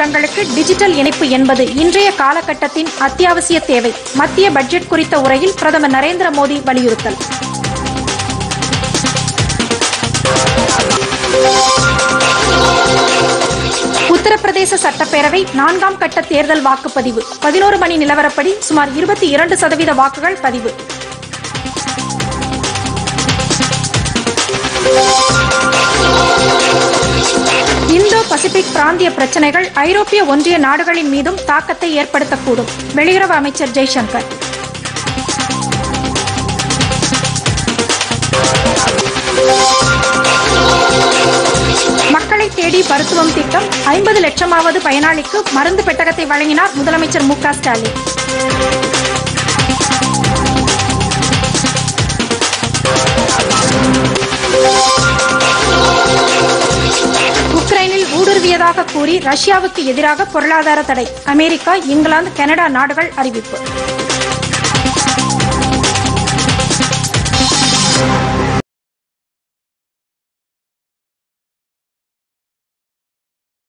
நகரங்களுக்கு டிஜிட்டல் இணைப்பு என்பது இன்றைய காலகட்டத்தின் அத்தியாவசிய தேவை மத்திய பட்ஜெட் குறித்த உரையில் பிரதமர் நரேந்திர மோடி வலியுறுத்தல் உத்தரப்பிரதேச சட்டப்பேரவை நான்காம் கட்ட தேர்தல் வாக்குப்பதிவு பதினோரு மணி நிலவரப்படி சுமார் இருபத்தி இரண்டு சதவீத வாக்குகள் பதிவு இந்தோ பசிபிக் பிராந்திய பிரச்சனைகள் ஐரோப்பிய ஒன்றிய நாடுகளின் மீதும் தாக்கத்தை ஏற்படுத்தக்கூடும் வெளியுறவு அமைச்சர் ஜெய்சங்கர் மக்களை தேடி மருத்துவம் திட்டம் ஐம்பது லட்சமாவது பயனாளிக்கு மருந்து பெட்டகத்தை வழங்கினார் முதலமைச்சர் மு க ஸ்டாலின் உக்ரைனில் ஊடுருவியதாக கூறி ரஷ்யாவுக்கு எதிராக பொருளாதார தடை அமெரிக்கா இங்கிலாந்து கனடா நாடுகள் அறிவிப்பு